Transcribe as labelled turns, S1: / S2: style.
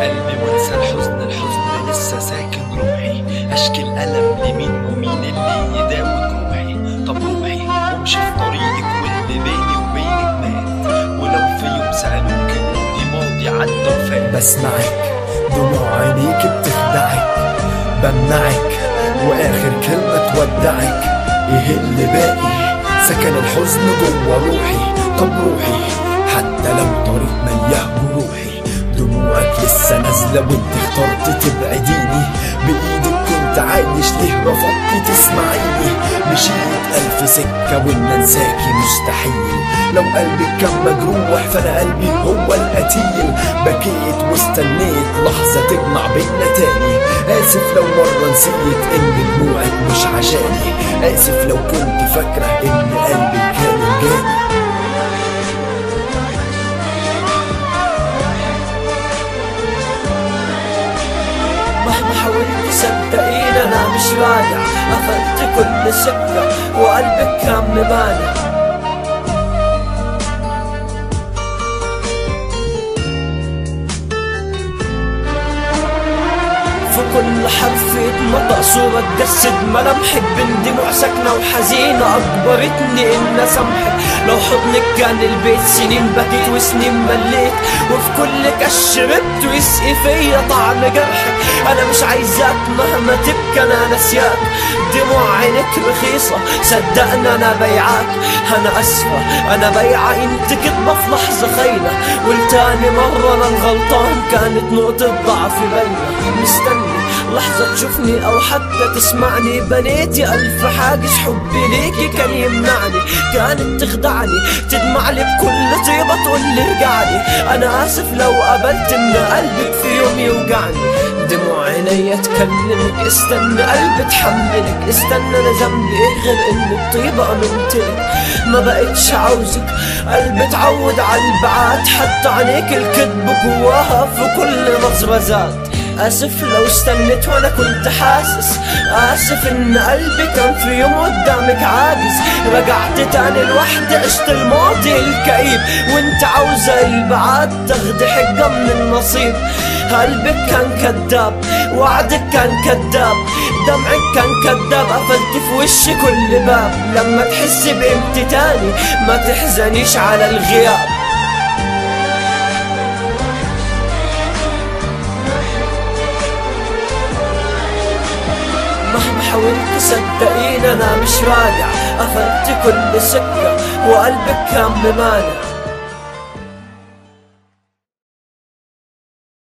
S1: قلبي وانسى الحزن الحزن لسه ساكن روحي اشكي الالم لمين ومين اللي يداوي جروحي طب روحي وامشي في طريقك واللي بيني وبينك مات ولو في يوم سالوك قولي ماضي عدى وفات
S2: بسمعك دموع عينيك بتخدعك بمنعك واخر كلمة تودعك ايه اللي باقي سكن الحزن جوا روحي طب روحي حتى لو طريق ملياه جروحي دموعك لسه نازلة وانت اخترت تبعديني بإيدك كنت عايش ليه رفضت تسمعيني مشيت ألف سكة وإن أنساكي مستحيل لو قلبك كان مجروح فأنا قلبي هو القتيل بكيت واستنيت لحظة تجمع بينا تاني آسف لو مرة نسيت إن دموعك مش عشاني آسف لو كنت فاكرة إن قلبي كان جاني
S3: مهما حاولت صدقين انا مش راجع قفلت كل سكة وقلبك كان مبانع في كل حرف يتمطى صورة تجسد ملامحك بين دموع ساكنة وحزينة أجبرتني إن أسامحك لو حضنك كان البيت سنين بكيت وسنين مليت وفي كل كش شربت ويسقي فيا طعم جرحك أنا مش عايزاك مهما تبكي أنا نسياك دموع عينك رخيصة صدقني أنا بيعاك أنا أسفة أنا بيعة أنت كدبة في لحظة خاينة والتاني مرة أنا الغلطان كانت نقطة ضعف بينا مستني لحظة تشوفني أو حتى تسمعني بنيتي ألف حاجز حبي ليكي كان يمنعني كانت تخدعني تدمع لي بكل طيبة تقول لي ارجعني أنا آسف لو قبلت إن قلبك في يوم يوجعني دموع عينيا تكلمك استنى قلبي تحملك استنى انا ذنبي ايه غير ان الطيبة امنتلك ما بقتش عاوزك قلبي اتعود على البعاد حتى عينيك الكذب جواها في كل نظرة زاد اسف لو استنيت وانا كنت حاسس اسف ان قلبي كان في يوم قدامك عاجز رجعت تاني لوحدي عشت الماضي الكئيب وانت عاوزة البعاد تاخدي حجة من النصيب قلبك كان كذاب وعدك كان كذاب دمعك كان كذاب قفلت في وشي كل باب لما تحسي بقيمتي تاني ما تحزنيش على الغياب مهما حاولت صدقين انا مش راجع قفلت كل سكة وقلبك كان بمانع